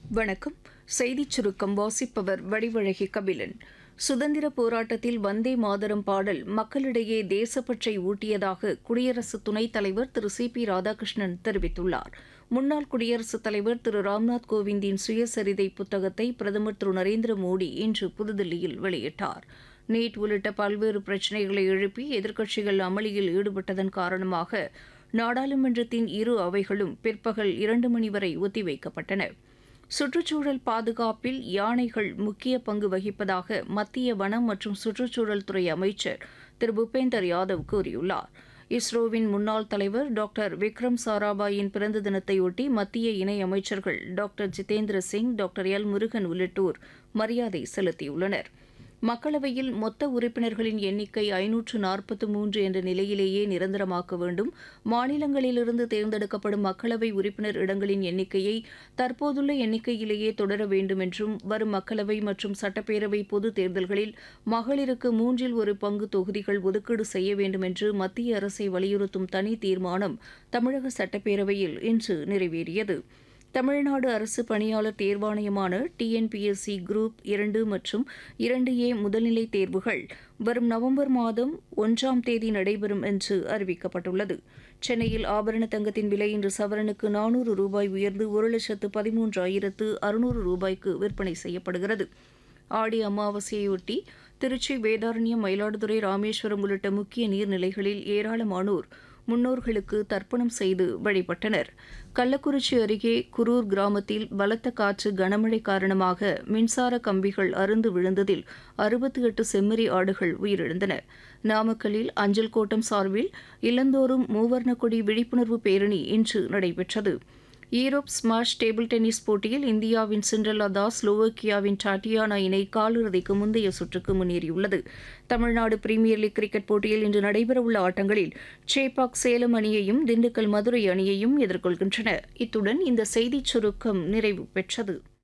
வணக்கம் செய்திச் சுருக்கம் வாசிப்பவர் வடிவழகி கபிலன் சுதந்திர போராட்டத்தில் வந்தே மாதரம் பாடல் மக்களிடையே தேசப்பற்றை ஊட்டியதாக குடியரசு துணைத் தலைவர் திரு சி பி ராதாகிருஷ்ணன் தெரிவித்துள்ளார் முன்னாள் குடியரசுத் தலைவர் திரு ராம்நாத் கோவிந்தின் சுயசரிதை புத்தகத்தை பிரதமர் திரு நரேந்திர மோடி இன்று புதுதில்லியில் வெளியிட்டார் நீட் உள்ளிட்ட பல்வேறு பிரச்சினைகளை எழுப்பி எதிர்க்கட்சிகள் அமளியில் ஈடுபட்டதன் காரணமாக நாடாளுமன்றத்தின் இரு அவைகளும் பிற்பகல் இரண்டு மணி வரை ஒத்திவைக்கப்பட்டன சுற்றுச்சூழல் பாதுகாப்பில் யானைகள் முக்கிய பங்கு வகிப்பதாக மத்திய வனம் மற்றும் சுற்றுச்சூழல் துறை அமைச்சர் திரு பூபேந்தர் யாதவ் கூறியுள்ளார் இஸ்ரோவின் முன்னாள் தலைவர் டாக்டர் விக்ரம் சாராபாயின் பிறந்த தினத்தையொட்டி மத்திய இணை அமைச்சர்கள் doctor Jitendra Singh doctor L Murugan உள்ளிட்டோர் மரியாதை செலுத்தியுள்ளனர் மக்களவையில் மொத்த உறுப்பினர்களின் எண்ணிக்கை ஐநூற்று நாற்பத்து மூன்று என்ற நிலையிலேயே நிரந்தரமாக்க வேண்டும் மாநிலங்களிலிருந்து தேர்ந்தெடுக்கப்படும் மக்களவை உறுப்பினர் இடங்களின் எண்ணிக்கையை தற்போதுள்ள எண்ணிக்கையிலேயே தொடர வேண்டும் என்றும் வரும் மக்களவை மற்றும் சட்டப்பேரவை பொது தேர்தல்களில் மகளிருக்கு மூன்றில் ஒரு பங்கு தொகுதிகள் ஒதுக்கீடு செய்ய வேண்டும் என்று மத்திய அரசை வலியுறுத்தும் தனி தீர்மானம் தமிழக சட்டப்பேரவையில் இன்று நிறைவேறியது தமிழ்நாடு அரசு பணியாளர் தேர்வாணையமான டிஎன்பிஎஸ்சி குரூப் இரண்டு மற்றும் இரண்டு ஏ முதல்நிலை தேர்வுகள் வரும் நவம்பர் மாதம் ஒன்றாம் தேதி நடைபெறும் என்று அறிவிக்கப்பட்டுள்ளது சென்னையில் ஆபரண தங்கத்தின் விலை இன்று சவரனுக்கு நானூறு ரூபாய் உயர்ந்து ஒரு லட்சத்து பதிமூன்றாயிரத்து அறுநூறு ரூபாய்க்கு விற்பனை செய்யப்படுகிறது ஆடி அமாவாசையொட்டி திருச்சி வேதாரண்யம் மயிலாடுதுறை ராமேஸ்வரம் உள்ளிட்ட முக்கிய நீர்நிலைகளில் ஏராளமானோர் முன்னோர்களுக்கு தர்ப்பணம் செய்து வழிபட்டனர் கள்ளக்குறிச்சி அருகே குரூர் கிராமத்தில் பலத்த காற்று கனமழை காரணமாக மின்சார கம்பிகள் அருந்து விழுந்ததில் அறுபத்தி எட்டு செம்மறி ஆடுகள் உயிரிழந்தன நாமக்கல்லில் அஞ்சல் கோட்டம் சார்பில் இல்லந்தோறும் மூவர்ண கொடி விழிப்புணர்வு பேரணி இன்று நடைபெற்றது ஈரோப் ஸ்மாஷ் டேபிள் டென்னிஸ் போட்டியில் இந்தியாவின் சிண்ட்ரலா தாஸ் ஸ்லோவோக்கியாவின் டாட்டியானா இணை காலிறுதிக்கு முந்தைய சுற்றுக்கு முன்னேறியுள்ளது தமிழ்நாடு பிரீமியர் லீக் கிரிக்கெட் போட்டியில் இன்று நடைபெறவுள்ள ஆட்டங்களில் சேப்பாக் சேலம் அணியையும் திண்டுக்கல் மதுரை அணியையும் எதிர்கொள்கின்றன இத்துடன் இந்த செய்திச் சுருக்கம் நிறைவு பெற்றது